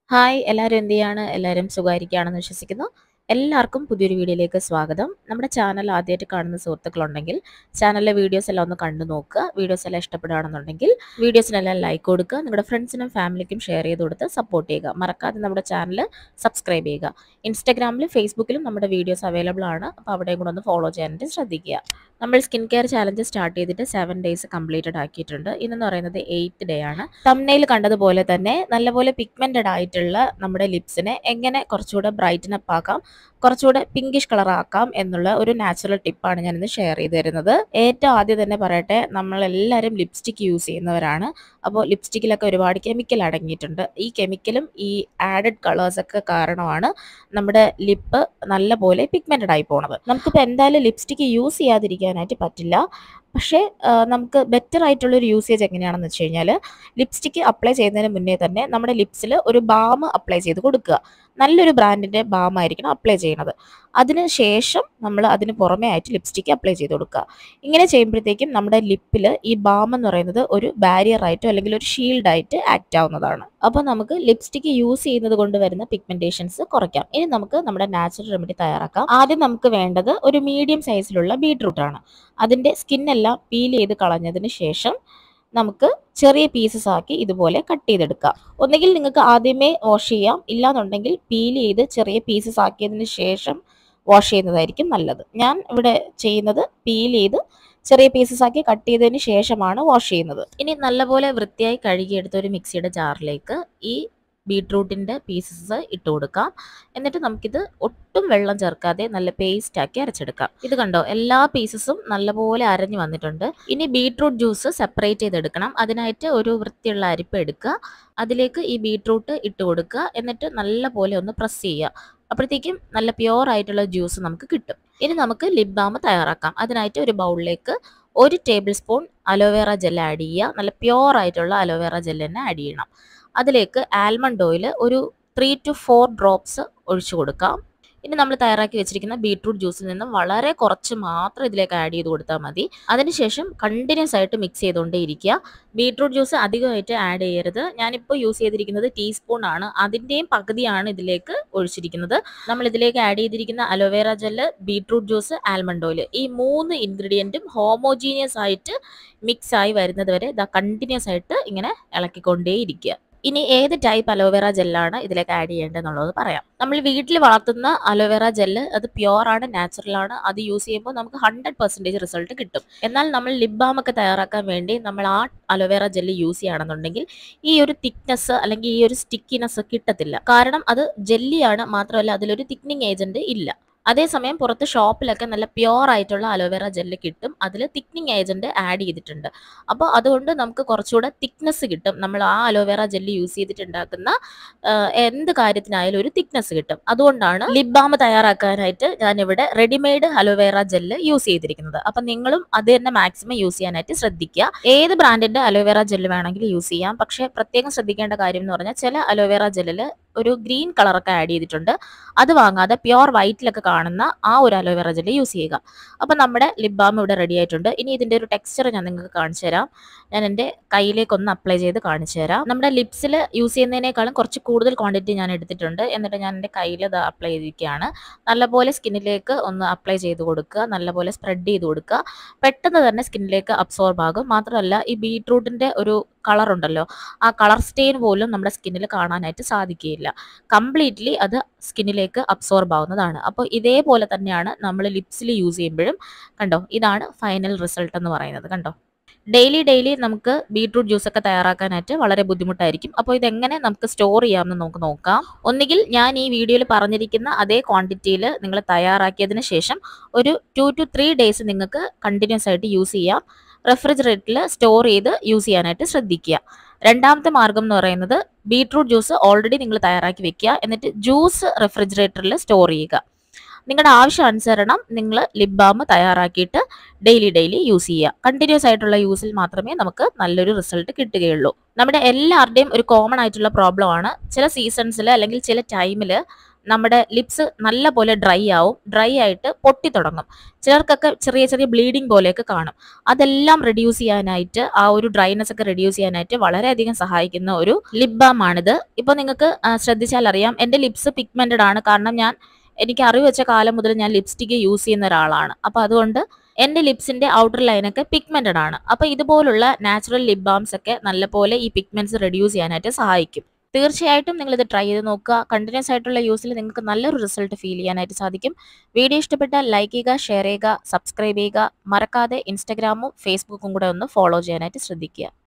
hi എല്ലാവരും എന്ത് ചെയ്യാണ് എല്ലാവരും സുഖമായിരിക്കുകയാണെന്ന് വിശ്വസിക്കുന്നു എല്ലാവർക്കും പുതിയൊരു വീഡിയോയിലേക്ക് സ്വാഗതം നമ്മുടെ ചാനൽ ആദ്യമായിട്ട് കാണുന്ന സുഹൃത്തുക്കളുണ്ടെങ്കിൽ ചാനലിലെ വീഡിയോസ് എല്ലാം ഒന്ന് കണ്ടു നോക്കുക വീഡിയോസ് എല്ലാം ഇഷ്ടപ്പെടുകയാണെന്നുണ്ടെങ്കിൽ വീഡിയോസിനെല്ലാം ലൈക്ക് കൊടുക്കുക നിങ്ങളുടെ ഫ്രണ്ട്സിനും ഫാമിലിക്കും ഷെയർ ചെയ്ത് കൊടുത്ത് സപ്പോർട്ട് ചെയ്യുക മറക്കാതെ നമ്മുടെ ചാനൽ സബ്സ്ക്രൈബ് ചെയ്യുക ഇൻസ്റ്റാഗ്രാമിലും ഫേസ്ബുക്കിലും നമ്മുടെ വീഡിയോസ് അവൈലബിൾ ആണ് അപ്പോൾ അവിടെയും കൂടെ ഒന്ന് ഫോളോ ചെയ്യാനായിട്ട് ശ്രദ്ധിക്കുക നമ്മൾ സ്കിൻ കെയർ ചാലഞ്ച് സ്റ്റാർട്ട് ചെയ്തിട്ട് സെവൻ ഡേയ്സ് കംപ്ലീറ്റഡ് ആക്കിയിട്ടുണ്ട് ഇന്നെന്ന് പറയുന്നത് എയ്ത്ത് ഡേ ആണ് തമ്നയിൽ കണ്ടതുപോലെ തന്നെ നല്ലപോലെ പിഗ്മെന്റഡ് ആയിട്ടുള്ള നമ്മുടെ ലിപ്സിനെ എങ്ങനെ കുറച്ചുകൂടെ ബ്രൈറ്റൻ അപ്പ് ആക്കാം കുറച്ചുകൂടെ പിങ്കിഷ് കളർ ആക്കാം എന്നുള്ള ഒരു നാച്ചുറൽ ടിപ്പാണ് ഞാൻ ഇന്ന് ഷെയർ ചെയ്ത് തരുന്നത് ഏറ്റവും ആദ്യം തന്നെ പറയട്ടെ നമ്മളെല്ലാവരും ലിപ്സ്റ്റിക് യൂസ് ചെയ്യുന്നവരാണ് അപ്പോൾ ലിപ്സ്റ്റിക്കിലൊക്കെ ഒരുപാട് കെമിക്കൽ അടങ്ങിയിട്ടുണ്ട് ഈ കെമിക്കലും ഈ ആഡഡ് കളേഴ്സൊക്കെ കാരണമാണ് നമ്മുടെ ലിപ്പ് നല്ലപോലെ പിഗ്മെന്റഡ് ആയി പോണത് നമുക്കിപ്പോൾ എന്തായാലും ലിപ്സ്റ്റിക്ക് യൂസ് ചെയ്യാതിരിക്കാനായിട്ട് പറ്റില്ല പക്ഷേ ആ, നമുക്ക് ബെറ്റർ ആയിട്ടുള്ളൊരു യൂസേജ് എങ്ങനെയാണെന്ന് വെച്ച് കഴിഞ്ഞാൽ ലിപ്സ്റ്റിക്ക് അപ്ലൈ ചെയ്യുന്നതിന് മുന്നേ തന്നെ നമ്മുടെ ലിപ്സിൽ ഒരു ബാം അപ്ലൈ ചെയ്ത് കൊടുക്കുക നല്ലൊരു ബ്രാൻഡിൻ്റെ ബാം ആയിരിക്കണം അപ്ലൈ ചെയ്യണത് അതിന് ശേഷം നമ്മൾ അതിന് പുറമേ ആയിട്ട് ലിപ്സ്റ്റിക്ക് അപ്ലൈ ചെയ്ത് കൊടുക്കുക ഇങ്ങനെ ചെയ്യുമ്പോഴത്തേക്കും നമ്മുടെ ലിപ്പിൽ ഈ ബാം എന്ന് പറയുന്നത് ഒരു ബാരിയർ ആയിട്ടോ അല്ലെങ്കിൽ ഒരു ഷീൽഡ് ആയിട്ട് ആക്ട് ആവുന്നതാണ് അപ്പോൾ നമുക്ക് ലിപ്സ്റ്റിക്ക് യൂസ് ചെയ്യുന്നത് കൊണ്ട് വരുന്ന പിഗ്മെന്റേഷൻസ് കുറയ്ക്കാം ഇനി നമുക്ക് നമ്മുടെ നാച്ചുറൽ റെമഡി തയ്യാറാക്കാം ആദ്യം നമുക്ക് വേണ്ടത് ഒരു മീഡിയം സൈസിലുള്ള ബീട്രൂട്ട് ആണ് അതിൻ്റെ സ്കിന്നെല്ലാം പീൽ ചെയ്ത് കളഞ്ഞതിന് ശേഷം നമുക്ക് ചെറിയ പീസസ് ആക്കി ഇതുപോലെ കട്ട് ചെയ്തെടുക്കാം ഒന്നുകിൽ നിങ്ങൾക്ക് ആദ്യമേ വാഷ് ചെയ്യാം ഇല്ലാന്നുണ്ടെങ്കിൽ പീൽ ചെയ്ത് ചെറിയ പീസസ് ആക്കിയതിന് ശേഷം വാഷ് ചെയ്യുന്നതായിരിക്കും നല്ലത് ഞാൻ ഇവിടെ ചെയ്യുന്നത് പീൽ ചെയ്ത് ചെറിയ പീസസ് ആക്കി കട്ട് ചെയ്തതിന് ശേഷമാണ് വാഷ് ചെയ്യുന്നത് ഇനി നല്ലപോലെ വൃത്തിയായി കഴുകിയെടുത്ത ഒരു മിക്സിയുടെ ജാറിലേക്ക് ഈ ബീട്രൂട്ടിൻ്റെ പീസസ് ഇട്ട് കൊടുക്കാം എന്നിട്ട് നമുക്കിത് ഒട്ടും വെള്ളം ചേർക്കാതെ നല്ല പേസ്റ്റ് ആക്കി അരച്ചെടുക്കാം ഇത് കണ്ടോ എല്ലാ പീസസും നല്ലപോലെ അരഞ്ഞു വന്നിട്ടുണ്ട് ഇനി ബീട്രൂട്ട് ജ്യൂസ് സെപ്പറേറ്റ് ചെയ്തെടുക്കണം അതിനായിട്ട് ഒരു വൃത്തിയുള്ള അരിപ്പ് എടുക്കുക അതിലേക്ക് ഈ ബീട്രൂട്ട് ഇട്ട് കൊടുക്കുക എന്നിട്ട് നല്ലപോലെ ഒന്ന് പ്രസ് ചെയ്യുക അപ്പോഴത്തേക്കും നല്ല പ്യുവർ ആയിട്ടുള്ള ജ്യൂസ് നമുക്ക് കിട്ടും ഇനി നമുക്ക് ലിപ് ബാം തയ്യാറാക്കാം അതിനായിട്ട് ഒരു ബൗളിലേക്ക് ഒരു table spoon aloe vera gel add ചെയ്യുക നല്ല പ്യുവർ ആയിട്ടുള്ള അലോവേറ ജെൽ തന്നെ ആഡ് ചെയ്യണം അതിലേക്ക് ആൽമണ്ട് ഓയിൽ ഒരു ത്രീ ടു ഫോർ ഡ്രോപ്സ് ഒഴിച്ചു കൊടുക്കാം ഇനി നമ്മൾ തയ്യാറാക്കി വെച്ചിരിക്കുന്ന ബീട്രൂട്ട് ജ്യൂസിൽ നിന്നും വളരെ കുറച്ച് മാത്രം ഇതിലേക്ക് ആഡ് ചെയ്ത് കൊടുത്താൽ മതി അതിനുശേഷം കണ്ടിന്യൂസ് ആയിട്ട് മിക്സ് ചെയ്തുകൊണ്ടേ ഇരിക്കുക ബീട്രൂട്ട് ജ്യൂസ് അധികമായിട്ട് ആഡ് ചെയ്യരുത് ഞാനിപ്പോൾ യൂസ് ചെയ്തിരിക്കുന്നത് ടീസ്പൂൺ ആണ് അതിൻ്റെയും പകുതിയാണ് ഇതിലേക്ക് ഒഴിച്ചിരിക്കുന്നത് നമ്മൾ ഇതിലേക്ക് ആഡ് ചെയ്തിരിക്കുന്ന aloe vera gel beetroot juice almond oil ഈ മൂന്ന് ഇൻഗ്രീഡിയൻറ്റും ഹോമോജീനിയസ് ആയിട്ട് മിക്സ് ആയി വരുന്നത് വരെ ഇതാ കണ്ടിന്യൂസ് ആയിട്ട് ഇങ്ങനെ ഇളക്കിക്കൊണ്ടേ ഇരിക്കുക ഇനി ഏത് ടൈപ്പ് അലോവേറ ജെല്ലാണ് ഇതിലേക്ക് ആഡ് ചെയ്യേണ്ടതെന്നുള്ളത് പറയാം നമ്മൾ വീട്ടിൽ വളർത്തുന്ന അലോവേറ ജെല്ല് അത് പ്യുവർ ആണ് നാച്ചുറൽ ആണ് അത് യൂസ് ചെയ്യുമ്പോൾ നമുക്ക് ഹൺഡ്രഡ് പെർസെൻറ്റേജ് റിസൾട്ട് കിട്ടും എന്നാൽ നമ്മൾ ലിപ് ബാം ഒക്കെ തയ്യാറാക്കാൻ വേണ്ടി നമ്മൾ ആ അലോവേറ ജെല്ല് യൂസ് ചെയ്യുകയാണെന്നുണ്ടെങ്കിൽ ഈ ഒരു തിക്നെസ് അല്ലെങ്കിൽ ഈ ഒരു സ്റ്റിക്കിനെസ് കിട്ടത്തില്ല കാരണം അത് ജെല്ലിയാണ് മാത്രമല്ല അതിലൊരു തിക്നിങ് ഏജന്റ് ഇല്ല അതേസമയം പുറത്ത് ഷോപ്പിലൊക്കെ നല്ല പ്യുവർ ആയിട്ടുള്ള അലോവേറ ജെല്ല് കിട്ടും അതിൽ തിക്നിങ് ഏജന്റ് ആഡ് ചെയ്തിട്ടുണ്ട് അപ്പോൾ അതുകൊണ്ട് നമുക്ക് കുറച്ചുകൂടെ തിക്നെസ് കിട്ടും നമ്മൾ ആ അലോവേറ ജെല്ല് യൂസ് ചെയ്തിട്ടുണ്ടാക്കുന്ന ആഹ്, എന്ത് കാര്യത്തിനായാലും ഒരു തിക്നെസ് കിട്ടും അതുകൊണ്ടാണ് ലിപ് ബാം തയ്യാറാക്കാനായിട്ട് ഞാനിവിടെ റെഡിമെയ്ഡ് അലോവേറ ജെല്ല് യൂസ് ചെയ്തിരിക്കുന്നത് അപ്പം നിങ്ങളും അത് തന്നെ മാക്സിമം യൂസ് ചെയ്യാനായിട്ട് ശ്രദ്ധിക്കുക ഏത് ബ്രാൻഡിന്റെ അലോവേറ ജെല്ല് വേണമെങ്കിലും യൂസ് ചെയ്യാം പക്ഷേ പ്രത്യേകം ശ്രദ്ധിക്കേണ്ട കാര്യം എന്ന് പറഞ്ഞാൽ ചില അലോവേറ ജെല്ലിൽ ഒരു ഗ്രീൻ കളറൊക്കെ ആഡ് ചെയ്തിട്ടുണ്ട് അത് വാങ്ങാതെ പ്യുവർ വൈറ്റിലൊക്കെ കാണുന്ന ആ ഒരു അലോവേറ ജെല്ല് യൂസ് ചെയ്യുക അപ്പം നമ്മുടെ ലിപ് ബാം ഇവിടെ റെഡി ആയിട്ടുണ്ട് ഇനി ഇതിൻ്റെ ഒരു ടെക്സ്ചർ ഞാൻ നിങ്ങൾക്ക് കാണിച്ചു തരാം ഞാൻ എൻ്റെ കയ്യിലേക്ക് ഒന്ന് അപ്ലൈ ചെയ്ത് കാണിച്ചു തരാം നമ്മുടെ ലിപ്സിൽ യൂസ് ചെയ്യുന്നതിനേക്കാളും കുറച്ച് കൂടുതൽ ക്വാണ്ടിറ്റി ഞാൻ എടുത്തിട്ടുണ്ട് എന്നിട്ട് ഞാൻ എൻ്റെ കയ്യിൽ ഇത് അപ്ലൈ ചെയ്തിരിക്കുകയാണ് നല്ലപോലെ സ്കിന്നിലേക്ക് ഒന്ന് അപ്ലൈ ചെയ്ത് കൊടുക്കുക നല്ലപോലെ സ്പ്രെഡ് ചെയ്ത് കൊടുക്കുക പെട്ടെന്ന് തന്നെ സ്കിന്നിലേക്ക് അബ്സോർബ് ആകും മാത്രമല്ല ഈ ബീട്രൂട്ടിൻ്റെ ഒരു കളർ ഉണ്ടല്ലോ ആ കളർ സ്റ്റെയിൻ പോലും നമ്മുടെ സ്കിന്നിൽ കാണാനായിട്ട് സാധിക്കുകയില്ല കംപ്ലീറ്റ്ലി അത് സ്കിന്നിലേക്ക് അബ്സോർബ് ആവുന്നതാണ് അപ്പോൾ ഇതേപോലെ തന്നെയാണ് നമ്മൾ ലിപ്സിൽ യൂസ് ചെയ്യുമ്പോഴും കണ്ടോ ഇതാണ് ഫൈനൽ റിസൾട്ട് എന്ന് പറയുന്നത് കണ്ടോ ഡെയിലി ഡെയിലി നമുക്ക് ബീട്രൂട്ട് ജ്യൂസ് ഒക്കെ തയ്യാറാക്കാനായിട്ട് വളരെ ബുദ്ധിമുട്ടായിരിക്കും അപ്പോൾ ഇതെങ്ങനെ നമുക്ക് സ്റ്റോർ ചെയ്യാമെന്ന് നമുക്ക് നോക്കാം ഒന്നുകിൽ ഞാൻ ഈ വീഡിയോയിൽ പറഞ്ഞിരിക്കുന്ന അതേ ക്വാണ്ടിറ്റിയിൽ നിങ്ങൾ തയ്യാറാക്കിയതിന് ശേഷം ഒരു ടു ടു ത്രീ ഡേയ്സ് നിങ്ങൾക്ക് കണ്ടിന്യൂസ് ആയിട്ട് യൂസ് ചെയ്യാം റെഫ്രിജറേറ്ററിൽ സ്റ്റോർ ചെയ്ത് യൂസ് ചെയ്യാനായിട്ട് ശ്രദ്ധിക്കുക രണ്ടാമത്തെ മാർഗം എന്ന് പറയുന്നത് ബീട്രൂട്ട് ജ്യൂസ് ഓൾറെഡി നിങ്ങൾ തയ്യാറാക്കി വെക്കുക എന്നിട്ട് ജ്യൂസ് റെഫ്രിജറേറ്ററിൽ സ്റ്റോർ ചെയ്യുക നിങ്ങളുടെ ആവശ്യാനുസരണം നിങ്ങൾ ലിപ് ബാം തയ്യാറാക്കിയിട്ട് ഡെയിലി ഡെയിലി യൂസ് ചെയ്യുക കണ്ടിന്യൂസ് ആയിട്ടുള്ള യൂസിൽ മാത്രമേ നമുക്ക് നല്ലൊരു റിസൾട്ട് കിട്ടുകയുള്ളൂ നമ്മുടെ എല്ലാവരുടെയും ഒരു കോമൺ ആയിട്ടുള്ള പ്രോബ്ലം ആണ് ചില സീസൺസിൽ അല്ലെങ്കിൽ ചില ടൈമിൽ നമ്മുടെ ലിപ്സ് നല്ല പോലെ ഡ്രൈ ആവും ഡ്രൈ ആയിട്ട് പൊട്ടി തുടങ്ങും ചിലർക്കൊക്കെ ചെറിയ ചെറിയ ബ്ലീഡിങ് പോലെയൊക്കെ കാണും അതെല്ലാം റെഡ്യൂസ് ചെയ്യാനായിട്ട് ആ ഒരു ഡ്രൈനെസ് ഒക്കെ റെഡ്യൂസ് ചെയ്യാനായിട്ട് വളരെയധികം സഹായിക്കുന്ന ഒരു ലിപ് ബാം ആണിത് ഇപ്പോൾ നിങ്ങൾക്ക് ആ, ശ്രദ്ധിച്ചാൽ അറിയാം എൻ്റെ ലിപ്സ് പിഗ്മെന്റഡ് ആണ് കാരണം ഞാൻ എനിക്ക് അറിവ് വെച്ച കാലം മുതൽ ഞാൻ ലിപ്സ്റ്റിക്ക് യൂസ് ചെയ്യുന്ന ഒരാളാണ് അപ്പോൾ അതുകൊണ്ട് എൻ്റെ ലിപ്സിന്റെ ഔട്ടർ ലൈനൊക്കെ പിഗ്മെന്റഡ് ആണ് അപ്പോൾ ഇതുപോലുള്ള നാച്ചുറൽ ലിപ് ബാംസ് ഒക്കെ നല്ലപോലെ ഈ പിഗ്മെന്റ്സ് റെഡ്യൂസ് ചെയ്യാനായിട്ട് സഹായിക്കും തീർച്ചയായിട്ടും നിങ്ങൾ ഇത് ട്രൈ ചെയ്ത് നോക്കുക കണ്ടിന്യൂസ് ആയിട്ടുള്ള യൂസിൽ നിങ്ങൾക്ക് നല്ലൊരു റിസൾട്ട് ഫീൽ ചെയ്യാനായിട്ട് സാധിക്കും വീഡിയോ ഇഷ്ടപ്പെട്ടാൽ ലൈക്ക് ചെയ്യുക ഷെയർ ചെയ്യുക സബ്സ്ക്രൈബ് ചെയ്യുക മറക്കാതെ ഇൻസ്റ്റഗ്രാമും ഫേസ്ബുക്കും കൂടെ ഒന്ന് ഫോളോ ചെയ്യാനായിട്ട് ശ്രദ്ധിക്കുക